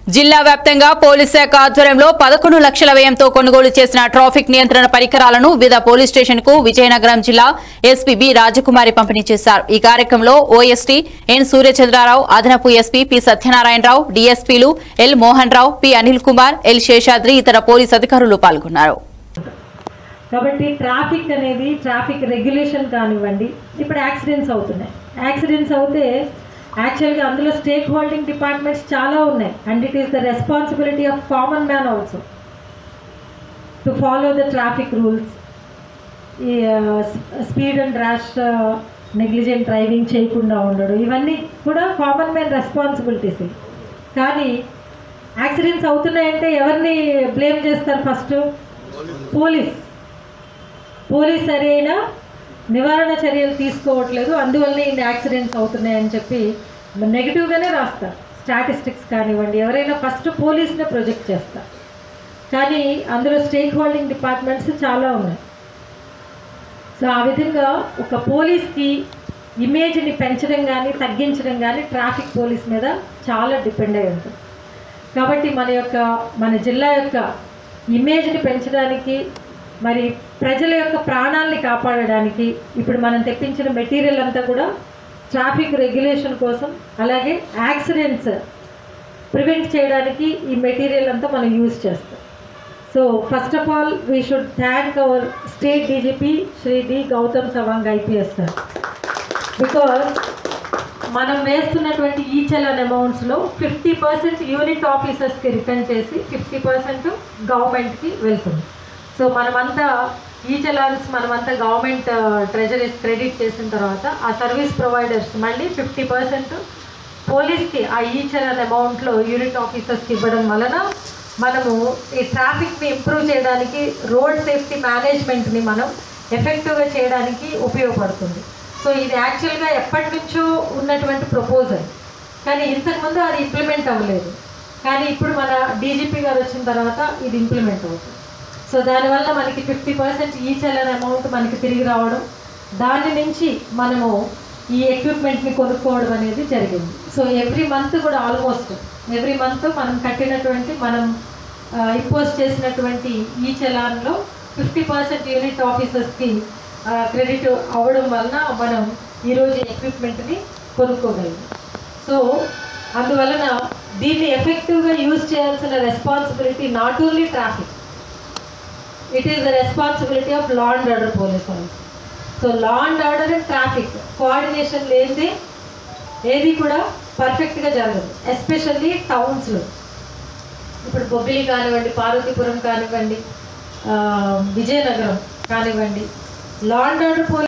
జిల్లా వ్యాప్తంగా పోలీస్ శాఖ ఆధ్వర్యంలో పదకొండు లక్షల వ్యయంతో కొనుగోలు చేసిన ట్రాఫిక్ నియంత్రణ పరికరాలను వివిధ పోలీస్ స్టేషన్ కు విజయనగరం జిల్లా ఎస్పీ బి రాజకుమారి పంపిణీ చేశారు ఈ కార్యక్రమంలో ఓఎస్టీ ఎన్ సూర్యచంద్రారావు అదనపు ఎస్పీ పి సత్యనారాయణరావు డీఎస్పీలు L Mohan Rao P Anil Kumar L Seshadri ఇతర పోలీస్ అధికారులు పాల్గొన్నారు కాబట్టి ట్రాఫిక్ అనేది ట్రాఫిక్ రెగ్యులేషన్ కానివ్వండి ఇప్పుడు యాక్సిడెంట్స్ అవుతున్నాయి యాక్సిడెంట్స్ అవుతే యాక్చువల్గా అందులో స్టేక్ హోల్డింగ్ డిపార్ట్మెంట్స్ చాలా ఉన్నాయి and it is the responsibility of common man also to follow the traffic rules ఈ speed and rash negligent driving చేయకుండా ఉండడం ఇవన్నీ కూడా కామన్ మ్యాన్ రెస్పాన్సిబిలిటీస్ కానీ యాక్సిడెంట్స్ అవుతున్నాయంటే ఎవరిని బ్లేమ్ చేస్తారు ఫస్ట్ పోలీస్ పోలీస్ సరైన నివారణ చర్యలు తీసుకోవట్లేదు అందువల్లనే ఇన్ని యాక్సిడెంట్స్ అవుతున్నాయని చెప్పి నెగిటివ్గానే రాస్తారు స్టాటిస్టిక్స్ కానివ్వండి ఎవరైనా ఫస్ట్ పోలీస్నే ప్రొజెక్ట్ చేస్తారు కానీ అందులో స్టేక్ హోల్డింగ్ డిపార్ట్మెంట్స్ చాలా ఉన్నాయి సో ఆ విధంగా ఒక పోలీస్కి ఇమేజ్ని పెంచడం కానీ తగ్గించడం కానీ ట్రాఫిక్ పోలీస్ మీద చాలా డిపెండ్ అయి ఉంటుంది కాబట్టి మన యొక్క మన జిల్లా యొక్క ఇమేజ్ని పెంచడానికి మరి ప్రజల యొక్క ప్రాణాలని కాపాడడానికి ఇప్పుడు మనం తెప్పించిన మెటీరియల్ అంతా కూడా ట్రాఫిక్ రెగ్యులేషన్ కోసం అలాగే యాక్సిడెంట్స్ ప్రివెంట్ చేయడానికి ఈ మెటీరియల్ అంతా మనం యూజ్ చేస్తాం so first of all we should thank our state DGP Shri D Gautam Sawang IPS sir because మనం వేస్తున్నటువంటి ఈ చలన్ అమౌంట్స్లో ఫిఫ్టీ పర్సెంట్ యూనిట్ ఆఫీసర్స్కి రిటర్న్ చేసి ఫిఫ్టీ పర్సెంట్ గవర్నమెంట్కి వెళ్తుంది సో మనమంతా ఈ చలాన్స్ మనమంతా గవర్నమెంట్ ట్రెజరీస్ క్రెడిట్ చేసిన తర్వాత ఆ సర్వీస్ ప్రొవైడర్స్ మళ్ళీ ఫిఫ్టీ పర్సెంట్ పోలీస్కి ఆ ఈ చలన్ అమౌంట్లో యూనిట్ ఆఫీసర్స్కి ఇవ్వడం వలన మనము ఈ ట్రాఫిక్ని ఇంప్రూవ్ చేయడానికి రోడ్ సేఫ్టీ మేనేజ్మెంట్ని మనం ఎఫెక్టివ్గా చేయడానికి ఉపయోగపడుతుంది సో ఇది యాక్చువల్గా ఎప్పటి నుంచో ఉన్నటువంటి ప్రపోజల్ కానీ ఇంతకుముందు అది ఇంప్లిమెంట్ అవ్వలేదు కానీ ఇప్పుడు మన డీజీపీ గారు వచ్చిన తర్వాత ఇది ఇంప్లిమెంట్ అవుతుంది సో దానివల్ల మనకి ఫిఫ్టీ పర్సెంట్ ఈ చలన్ అమౌంట్ మనకి తిరిగి రావడం దాని నుంచి మనము ఈ ఎక్విప్మెంట్ని కొనుక్కోవడం అనేది జరిగింది సో ఎవ్రీ మంత్ కూడా ఆల్మోస్ట్ ఎవ్రీ మంత్ మనం కట్టినటువంటి మనం ఇంపోజ్ చేసినటువంటి ఈ చలాన్లో ఫిఫ్టీ పర్సెంట్ యూనిట్ ఆఫీసర్స్కి క్రెడిట్ అవ్వడం వలన మనం ఈరోజు ఎక్విప్మెంట్ని కొనుక్కోగలిగాం సో అందువలన దీన్ని ఎఫెక్టివ్గా యూజ్ చేయాల్సిన responsibility not only traffic it is the responsibility of law and order police also so law and order and traffic coordination లేనిదే ఏది కూడా పర్ఫెక్ట్గా జరగదు ఎస్పెషల్లీ టౌన్స్లో ఇప్పుడు బొబ్బిలి కానివ్వండి పార్వతీపురం కానివ్వండి ఆ, విజయనగరం కానివ్వండి లా అండ్ ఆర్డర్ పోలీస్